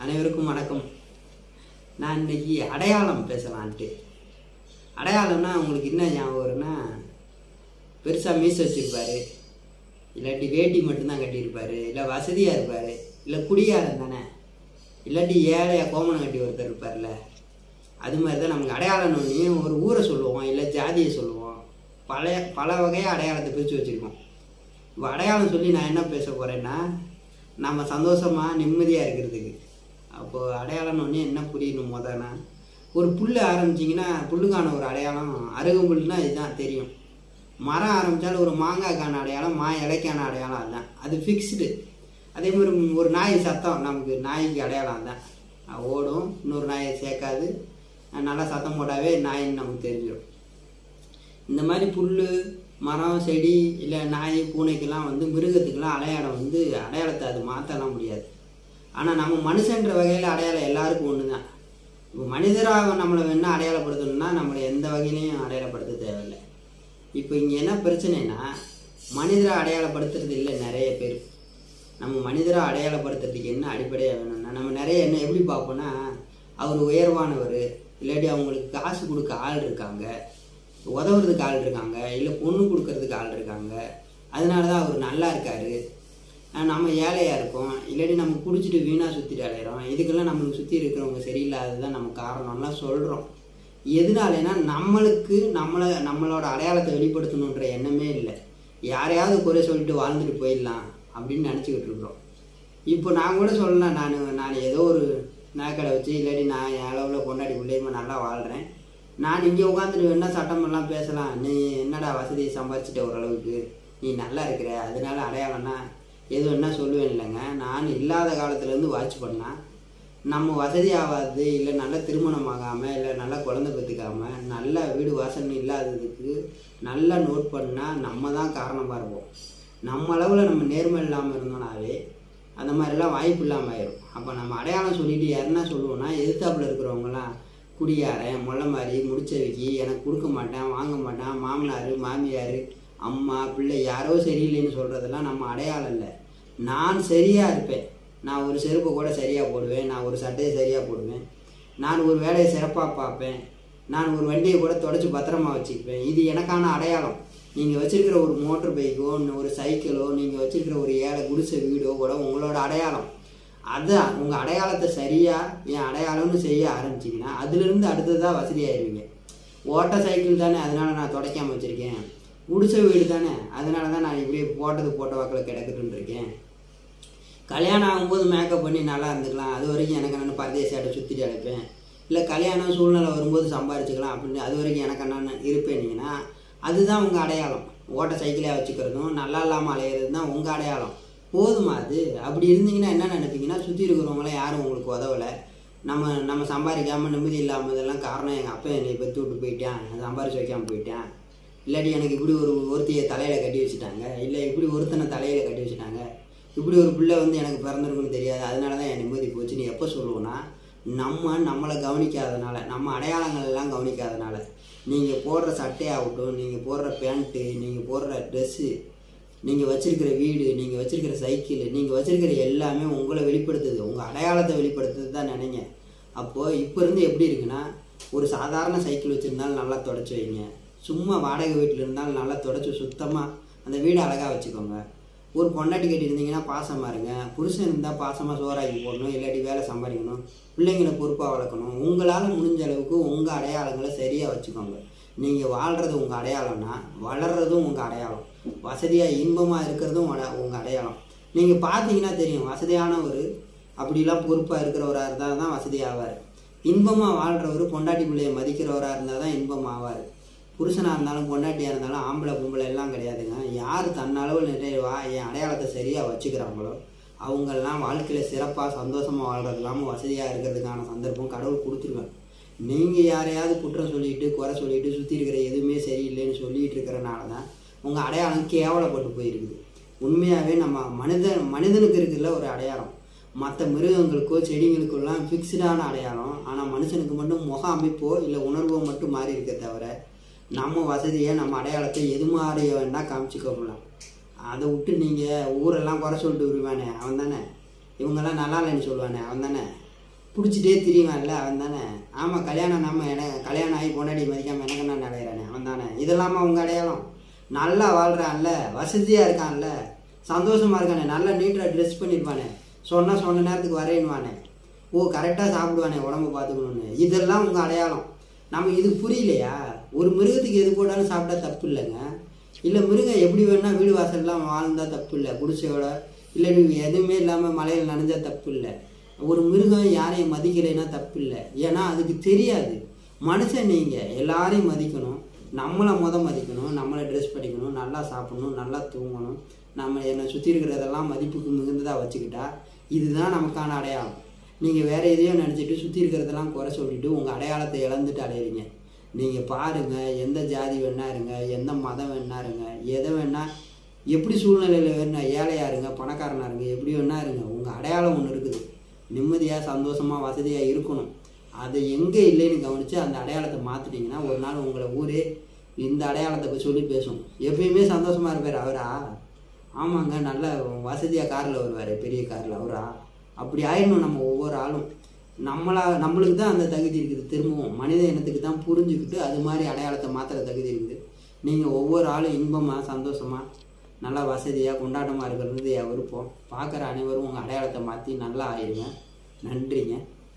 அனைவருக்கும் வணக்கம் நான் இன்னைக்கு அடையாளம் பேசலான்ட்டு அடையாளம்னா உங்களுக்கு என்ன ஞாபகம் வரும்னா பெருசாக மீச வச்சுருப்பாரு இல்லாட்டி வேட்டி மட்டும்தான் கட்டியிருப்பாரு இல்லை வசதியாக இருப்பார் இல்லை குடியாரம் தானே இல்லாட்டி ஏழையாக கோமணம் கட்டி ஒருத்தர் இருப்பார்ல அது மாதிரி தான் நமக்கு அடையாளம் ஒன்றே ஒரு ஊரை சொல்லுவோம் இல்லை ஜாதியை சொல்லுவோம் பழைய பல வகையாக அடையாளத்தை பிரித்து வச்சுருக்கோம் இப்போ அடையாளம் சொல்லி நான் என்ன பேச போகிறேன்னா நம்ம சந்தோஷமாக நிம்மதியாக இருக்கிறதுக்கு அப்போது அடையாளம் ஒன்றே என்ன புரியணும் முதன்னா ஒரு புல் ஆரம்பிச்சிங்கன்னா புல்லுக்கான ஒரு அடையாளம் அருகம்புல்னா இதுதான் தெரியும் மரம் ஆரம்பித்தாலும் ஒரு மாங்காய்க்கான அடையாளம் மா இலைக்கான அடையாளம் அதுதான் அது ஃபிக்ஸ்டு அதே மாதிரி ஒரு நாய் சத்தம் நமக்கு நாய்க்கு அடையாளம் அதுதான் அது ஓடும் இன்னொரு நாயை சேர்க்காது நல்லா சத்தம் போட்டாவே நாயின்னு நமக்கு தெரிஞ்சிடும் இந்த மாதிரி புல் மரம் செடி இல்லை நாய் பூனைக்கெல்லாம் வந்து மிருகத்துக்கெல்லாம் அடையாளம் வந்து அடையாளத்தை அது மாற்றலாம் முடியாது ஆனால் நம்ம மனுஷன்ற வகையில் அடையாளம் எல்லாருக்கும் ஒன்று தான் இப்போ மனிதராக நம்மளை வேணால் அடையாளப்படுத்தணும்னா நம்மளை எந்த வகையிலையும் அடையாளப்படுத்த தேவையில்லை இப்போ இங்கே என்ன பிரச்சனைனா மனிதரை அடையாளப்படுத்துறது இல்லை நிறைய பேர் நம்ம மனிதரை அடையாளப்படுத்துறதுக்கு என்ன அடிப்படையாக வேணும்னா நம்ம நிறைய என்ன எப்படி பார்ப்போம்னா அவர் உயர்வானவர் இல்லாட்டி அவங்களுக்கு காசு கொடுக்க ஆள் இருக்காங்க உதவுறதுக்கு ஆள் இருக்காங்க இல்லை பொண்ணு கொடுக்கறதுக்கு ஆள் இருக்காங்க அதனால தான் அவர் நல்லா இருக்காரு ஆஹ் நம்ம ஏழையாக இருக்கோம் இல்லாட்டி நம்ம குடிச்சிட்டு வீணாக சுற்றிட்டு அலையிறோம் இதுக்கெல்லாம் நம்மளுக்கு சுற்றி இருக்கிறவங்க சரியில்லாததான் நம்ம காரணம்லாம் சொல்கிறோம் எதனாலனா நம்மளுக்கு நம்மளை நம்மளோட அடையாளத்தை வெளிப்படுத்தணுன்ற எண்ணமே இல்லை யாரையாவது குறை சொல்லிட்டு வாழ்ந்துட்டு போயிடலாம் அப்படின்னு நினச்சிக்கிட்டு இருக்கிறோம் இப்போ நான் கூட சொல்லலாம் நான் நான் ஏதோ ஒரு நகைக்கடை வச்சு இல்லாட்டி நான் என் அளவில் கொண்டாடி பிள்ளையுமா நல்லா வாழ்கிறேன் நான் இங்கே உட்காந்துட்டு வேணா சட்டமெல்லாம் பேசலாம் நீ என்னடா வசதியை சம்பாதிச்சிட்ட ஓரளவுக்கு நீ நல்லா இருக்கிற அதனால அடையாளம்னா எது வேணா சொல்லுவேன் இல்லைங்க நான் இல்லாத காலத்துலேருந்து வாட்ச் பண்ணால் நம்ம வசதி ஆகாது இல்லை நல்ல திருமணம் ஆகாமல் இல்லை நல்லா குழந்தை பெற்றுக்காம நல்ல வீடு வாசல் இல்லாததுக்கு நல்லா நோட் பண்ணால் நம்ம தான் காரணமாக இருப்போம் நம்ம அளவில் நம்ம நேர்மை இல்லாமல் இருந்தோம்னாவே அந்த மாதிரிலாம் வாய்ப்பு இல்லாமல் ஆயிரும் அப்போ நம்ம அடையாளம் சொல்லிட்டு யாருன்னா சொல்லுவோம்னா எதிர்த்தாப்புல இருக்கிறவங்களாம் குடியாரன் முல்லை மாதிரி முடிச்சவைக்கு எனக்கு கொடுக்க மாட்டேன் வாங்க மாட்டேன் மாமனார் மாமியார் அம்மா பிள்ளை யாரோ சரியில்லைன்னு சொல்கிறதெல்லாம் நம்ம அடையாளம் இல்லை நான் சரியாக இருப்பேன் நான் ஒரு செருப்பை கூட சரியாக போடுவேன் நான் ஒரு சட்டையை சரியாக போடுவேன் நான் ஒரு வேலையை சிறப்பாக பார்ப்பேன் நான் ஒரு வண்டியை கூட தொடச்சி பத்திரமா வச்சுக்குவேன் இது எனக்கான அடையாளம் நீங்கள் வச்சிருக்கிற ஒரு மோட்டர் பைக்கோ ஒரு சைக்கிளோ நீங்கள் வச்சிருக்கிற ஒரு ஏழை குடிசை வீடோ கூட உங்களோட அடையாளம் அதான் உங்கள் அடையாளத்தை சரியாக என் அடையாளம்னு செய்ய ஆரம்பிச்சிங்கன்னா அதுலேருந்து அடுத்ததாக வசதி ஆயிடுவீங்க ஓட்ட சைக்கிள் தானே அதனால நான் துடைக்காம வச்சுருக்கேன் குடிசை வீடு தானே அதனால தான் நான் இப்படியே போட்டது போட்ட வாக்கில் கிடக்குதுன்னு இருக்கேன் கல்யாணம் ஆகும்போது மேக்கப் பண்ணி நல்லா இருந்துக்கலாம் அது வரைக்கும் எனக்கு நான் பரதேசியாட்ட சுற்றிட்டு அழைப்பேன் இல்லை கல்யாணம் சூழ்நிலை வரும்போது சம்பாரிச்சுக்கலாம் அப்படின்னு அது வரைக்கும் எனக்கு நான் இருப்பேன்னீங்கன்னா அதுதான் உங்கள் அடையாளம் ஓட்ட சைக்கிளாக வச்சுக்கிறதும் நல்லா இல்லாமல் அலையிறது தான் உங்கள் அடையாளம் போதுமா அது அப்படி இருந்தீங்கன்னா என்ன நினைப்பீங்கன்னா சுற்றி இருக்கிறவங்களாம் யாரும் உங்களுக்கு உதவலை நம்ம நம்ம சம்பாதிக்காமல் நிம்மதி இல்லாமல் இதெல்லாம் காரணம் எங்கள் அப்பா என்னை பெற்று விட்டு போயிட்டான் சம்பாரிச்சு வைக்காமல் போயிட்டேன் இல்லாட்டி எனக்கு இப்படி ஒரு ஒருத்தையை தலையில் கட்டி வச்சுட்டாங்க இல்லை இப்படி ஒருத்தனை தலையில் கட்டி வச்சுட்டாங்க இப்படி ஒரு பிள்ளை வந்து எனக்கு பிறந்திருக்குன்னு தெரியாது அதனால தான் என் நிம்மதி போச்சு நீ எப்போ சொல்லுவோன்னா நம்ம நம்மளை கவனிக்காதனால நம்ம அடையாளங்கள் எல்லாம் கவனிக்காதனால நீங்கள் போடுற சட்டையாகட்டும் நீங்கள் போடுற பேண்ட்டு நீங்கள் போடுற ட்ரெஸ்ஸு நீங்கள் வச்சிருக்கிற வீடு நீங்கள் வச்சிருக்கிற சைக்கிள் நீங்கள் வச்சிருக்கிற எல்லாமே உங்களை வெளிப்படுத்துது உங்கள் அடையாளத்தை வெளிப்படுத்துது தான் நினைங்க அப்போது இப்போ இருந்து எப்படி இருக்குன்னா ஒரு சாதாரண சைக்கிள் வச்சுருந்தாலும் நல்லா தொடச்சி வைங்க சும்மா வாடகை வீட்டில் இருந்தாலும் நல்லா தொடச்சி சுத்தமாக அந்த வீடு அழகாக வச்சுக்கோங்க ஒரு பொண்டாட்டி கட்டி இருந்தீங்கன்னா பாசமாக இருங்க புருஷன் இருந்தால் பாசமாக சோறாக்கி போடணும் இல்லாட்டி வேலை சம்பாதிக்கணும் பிள்ளைங்களை பொறுப்பாக வளர்க்கணும் உங்களால் முடிஞ்ச அளவுக்கு உங்கள் அடையாளங்களை சரியாக வச்சுக்கோங்க நீங்கள் வாழ்கிறது உங்கள் அடையாளம்னா வளர்கிறதும் உங்கள் அடையாளம் வசதியாக இன்பமாக இருக்கிறதும் உங்கள் அடையாளம் நீங்கள் பார்த்தீங்கன்னா தெரியும் வசதியான ஒரு அப்படிலாம் பொறுப்பாக இருக்கிறவராக இருந்தால் தான் வசதி ஆவார் இன்பமாக வாழ்கிறவர் பொண்டாட்டி பிள்ளையை மதிக்கிறவராக இருந்தால் தான் இன்பம் ஆவார் புருஷனாக இருந்தாலும் பொண்டாட்டியாக இருந்தாலும் ஆம்பளை பொம்பளை எல்லாம் கிடையாதுங்க யார் தன்னளவில் நிறைவா என் அடையாளத்தை சரியாக வச்சுக்கிறாங்களோ அவங்கெல்லாம் வாழ்க்கையில் சிறப்பாக சந்தோஷமாக வாழ்றது இல்லாமல் வசதியாக இருக்கிறதுக்கான சந்தர்ப்பம் கடவுள் கொடுத்துருவேன் நீங்கள் யாரையாவது குற்றம் சொல்லிட்டு குறை சொல்லிட்டு சுற்றி இருக்கிற எதுவுமே சரியில்லைன்னு சொல்லிட்டு இருக்கிறனால தான் உங்கள் அடையாளம் கேவலப்பட்டு போயிருக்குது உண்மையாகவே நம்ம மனிதன் மனிதனுக்கு இருக்குல்ல ஒரு அடையாளம் மற்ற மிருகங்களுக்கோ செடிங்களுக்கெல்லாம் ஃபிக்ஸ்டான அடையாளம் ஆனால் மனுஷனுக்கு மட்டும் முக அமைப்போ இல்லை உணர்வோ மட்டும் மாறி இருக்க தவிர நம்ம வசதியை நம்ம அடையாளத்தை எது மாதிரி வேணால் காமிச்சிக்கலாம் அதை விட்டு நீங்கள் ஊரெல்லாம் குறை சொல்லிட்டு வருவானே அவன் தானே இவங்கெல்லாம் நல்லா இல்லைன்னு சொல்லுவானே அவன் தானே பிடிச்சிட்டே திரிவான்ல அவன் தானே ஆமாம் கல்யாணம் நம்ம என கல்யாணம் ஆகி பொண்டாடி மதிக்காமல் எனக்கு என்ன நிலையிறானே அவன் தானே இதெல்லாமா உங்கள் அடையாளம் நல்லா வாழ்கிறான்ல வசதியாக இருக்கான்ல சந்தோஷமா இருக்கானே நல்லா நீட்டாக ட்ரெஸ் பண்ணியிருப்பானே சொன்னால் சொன்ன நேரத்துக்கு வரேன்னுவானே ஓ கரெக்டாக சாப்பிடுவானே உடம்பு பார்த்துக்கணுன்னு இதெல்லாம் உங்கள் அடையாளம் நம்ம இது புரியலையா ஒரு மிருகத்துக்கு எது போட்டாலும் சாப்பிட்டா தப்பு இல்லைங்க இல்லை மிருகம் எப்படி வேணா வீடு வாசல்லாம் வாழ்ந்தா தப்பு இல்லை குடிசையோட இல்லை எதுவுமே இல்லாமல் மலையில் நனைஞ்சா தப்பு இல்லை ஒரு மிருகம் யாரையும் மதிக்கலைன்னா தப்பு இல்லை ஏன்னா அதுக்கு தெரியாது மனுஷன் நீங்கள் எல்லாரையும் மதிக்கணும் நம்மளை முத மதிக்கணும் நம்மளை ட்ரெஸ் பண்ணிக்கணும் நல்லா சாப்பிடணும் நல்லா தூங்கணும் நம்ம என்னை சுற்றி இருக்கிறதெல்லாம் மதிப்புக்கு மிகுந்ததாக வச்சுக்கிட்டா இதுதான் நமக்கான அடையாளம் நீங்கள் வேற எதையோ நினச்சிட்டு சுற்றி இருக்கிறதெல்லாம் குறை சொல்லிட்டு உங்கள் அடையாளத்தை இழந்துட்டு அடையிறீங்க நீங்கள் பாருங்கள் எந்த ஜாதி வேணா இருங்க எந்த மதம் வேணா இருங்க எதை வேணா எப்படி சூழ்நிலையில் வேணா ஏழையா இருங்க பணக்காரனா இருங்க எப்படி வேணா இருங்க உங்கள் அடையாளம் ஒன்று இருக்குது நிம்மதியாக சந்தோஷமாக வசதியாக இருக்கணும் அது எங்கே இல்லைன்னு கவனித்து அந்த அடையாளத்தை மாற்றிட்டீங்கன்னா ஒரு நாள் உங்களை ஊரே இந்த அடையாளத்தை போய் சொல்லி பேசும் எப்பயுமே சந்தோஷமாக இருப்பார் அவரா ஆமாங்க நல்ல வசதியாக காரில் வருவார் பெரிய காரில் அவரா அப்படி ஆயிடணும் நம்ம ஒவ்வொரு ஆளும் நம்மளா நம்மளுக்கு தான் அந்த தகுதி இருக்குது திரும்பவும் மனித இனத்துக்கு தான் புரிஞ்சுக்கிட்டு அது மாதிரி அடையாளத்தை மாற்றுற தகுதி இருக்குது நீங்கள் ஒவ்வொரு ஆளும் இன்பமாக சந்தோஷமாக நல்லா வசதியாக கொண்டாட்டமாக இருக்கிறது என் விருப்பம் பார்க்குற அனைவரும் உங்கள் அடையாளத்தை மாற்றி நல்லா ஆயிடுங்க நன்றிங்க